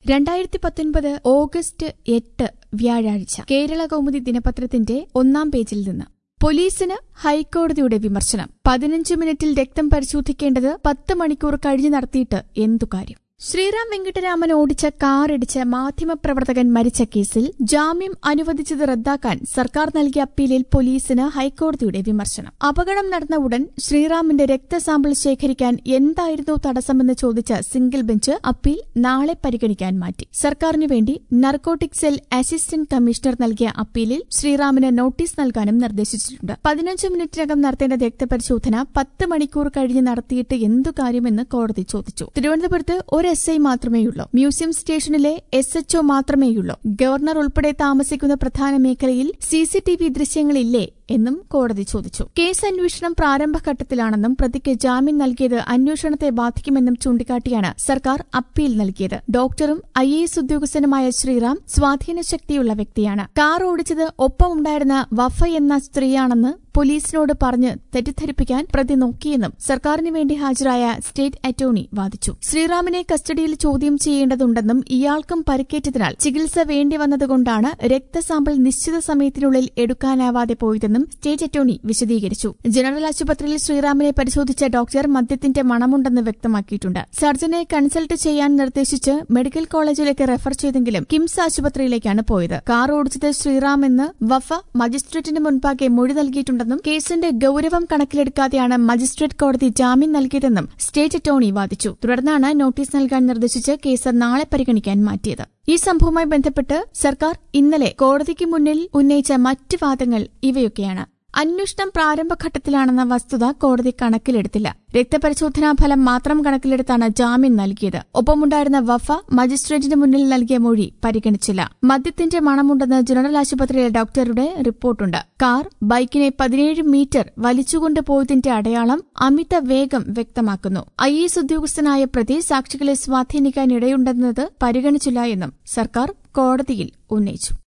രണ്ടായിരത്തി പത്തൊൻപത് ഓഗസ്റ്റ് എട്ട് വ്യാഴാഴ്ച കേരള കൗമുദി ദിനപത്രത്തിന്റെ ഒന്നാം പേജിൽ നിന്ന് പോലീസിന് ഹൈക്കോടതിയുടെ വിമർശനം പതിനഞ്ച് മിനിറ്റിൽ രക്തം പരിശോധിക്കേണ്ടത് പത്ത് മണിക്കൂർ കഴിഞ്ഞു നടത്തിയിട്ട് എന്തു കാര്യം ശ്രീറാം വെങ്കിട്ടരാമൻ ഓടിച്ച കാറിടിച്ച് മാധ്യമപ്രവർത്തകൻ മരിച്ച കേസിൽ ജാമ്യം അനുവദിച്ചത് റദ്ദാക്കാൻ സർക്കാർ നൽകിയ അപ്പീലിൽ പോലീസിന് ഹൈക്കോടതിയുടെ വിമർശനം അപകടം നടന്ന ഉടൻ ശ്രീറാമിന്റെ രക്തസാമ്പിൾ ശേഖരിക്കാൻ എന്തായിരുന്നു തടസ്സമെന്ന് ചോദിച്ച സിംഗിൾ ബെഞ്ച് അപ്പീൽ നാളെ പരിഗണിക്കാൻ മാറ്റി സർക്കാരിനു വേണ്ടി നർക്കോട്ടിക് സെൽ അസിസ്റ്റന്റ് കമ്മീഷണർ നൽകിയ അപ്പീലിൽ ശ്രീറാമിന് നോട്ടീസ് നൽകാനും നിർദ്ദേശിച്ചിട്ടുണ്ട് പതിനഞ്ച് മിനിറ്റിനകം നടത്തേണ്ട രക്തപരിശോധന പത്ത് മണിക്കൂർ കഴിഞ്ഞ് നടത്തിയിട്ട് എന്തു കാര്യമെന്ന് കോടതി ചോദിച്ചു തിരുവനന്തപുരത്ത് ഒരു എസ് ഐ മാത്രമേയുള്ളൂ മ്യൂസിയം സ്റ്റേഷനിലെ എസ് എച്ച്ഒ മാത്രമേയുള്ളൂ ഗവർണർ ഉൾപ്പെടെ താമസിക്കുന്ന പ്രധാന മേഖലയിൽ സിസിടിവി ദൃശ്യങ്ങളില്ലേ എന്നും കോടതി ചോദിച്ചു കേസ് അന്വേഷണം പ്രാരംഭഘട്ടത്തിലാണെന്നും പ്രതിക്ക് ജാമ്യം നൽകിയത് അന്വേഷണത്തെ ബാധിക്കുമെന്നും ചൂണ്ടിക്കാട്ടിയാണ് സർക്കാർ അപ്പീൽ നൽകിയത് ഡോക്ടറും ഐ എ എസ് ഉദ്യോഗസ്ഥനുമായ ശ്രീറാം സ്വാധീന ശക്തിയുള്ള വ്യക്തിയാണ് കാർ ഓടിച്ചത് ഒപ്പമുണ്ടായിരുന്ന വഫ എന്ന സ്ത്രീയാണെന്ന് പോലീസിനോട് പറഞ്ഞ് തെറ്റിദ്ധരിപ്പിക്കാൻ പ്രതി നോക്കിയെന്നും സർക്കാരിന് വേണ്ടി ഹാജരായ സ്റ്റേറ്റ് അറ്റോർണി വാദിച്ചു ശ്രീറാമിനെ കസ്റ്റഡിയിൽ ചോദ്യം ചെയ്യേണ്ടതുണ്ടെന്നും ഇയാൾക്കും പരിക്കേറ്റതിനാൽ ചികിത്സ വേണ്ടിവന്നതുകൊണ്ടാണ് രക്തസാമ്പിൾ നിശ്ചിത സമയത്തിനുള്ളിൽ എടുക്കാനാവാതെ പോയതെന്നും സ്റ്റേറ്റ് അറ്റോർണി വിശദീകരിച്ചു ജനറൽ ആശുപത്രിയിൽ ശ്രീറാമിനെ പരിശോധിച്ച ഡോക്ടർ മദ്യത്തിന്റെ മണമുണ്ടെന്ന് വ്യക്തമാക്കിയിട്ടുണ്ട് സർജനെ കൺസൾട്ട് ചെയ്യാൻ നിർദ്ദേശിച്ച് മെഡിക്കൽ കോളേജിലേക്ക് റെഫർ ചെയ്തെങ്കിലും കിംസ് ആശുപത്രിയിലേക്കാണ് പോയത് കാർ ഓടിച്ചത് ശ്രീറാം എന്ന് വഫ മജിസ്ട്രേറ്റിന് മുൻപാകെ മൊഴി നൽകിയിട്ടുണ്ടെന്നും കേസിന്റെ ഗൌരവം കണക്കിലെടുക്കാതെയാണ് മജിസ്ട്രേറ്റ് കോടതി ജാമ്യം നൽകിയതെന്നും സ്റ്റേറ്റ് അറ്റോർണി വാദിച്ചു തുടർന്നാണ് നോട്ടീസ് നൽകാൻ നിർദ്ദേശിച്ച് കേസ് നാളെ പരിഗണിക്കാൻ മാറ്റിയത് ഈ സംഭവവുമായി ബന്ധപ്പെട്ട് സർക്കാർ ഇന്നലെ കോടതിക്ക് മുന്നിൽ ഉന്നയിച്ച മറ്റ് വാദങ്ങൾ ഇവയൊക്കെയാണ് അന്വേഷണം പ്രാരംഭഘട്ടത്തിലാണെന്ന വസ്തുത കോടതി കണക്കിലെടുത്തില്ല രക്തപരിശോധനാ ഫലം മാത്രം കണക്കിലെടുത്താണ് ജാമ്യം നൽകിയത് ഒപ്പമുണ്ടായിരുന്ന വഫ മജിസ്ട്രേറ്റിന് മുന്നിൽ നൽകിയ മൊഴി പരിഗണിച്ചില്ല മദ്യത്തിന്റെ മണമുണ്ടെന്ന് ജനറൽ ആശുപത്രിയിലെ ഡോക്ടറുടെ റിപ്പോർട്ടുണ്ട് കാർ ബൈക്കിനെ പതിനേഴ് മീറ്റർ വലിച്ചുകൊണ്ട് പോയതിന്റെ അടയാളം അമിത വേഗം വ്യക്തമാക്കുന്നു ഐ എസ് ഉദ്യോഗസ്ഥനായ പ്രതി സാക്ഷികളെ സ്വാധീനിക്കാൻ ഇടയുണ്ടെന്നത് പരിഗണിച്ചില്ല എന്നും സർക്കാർ കോടതിയിൽ ഉന്നയിച്ചു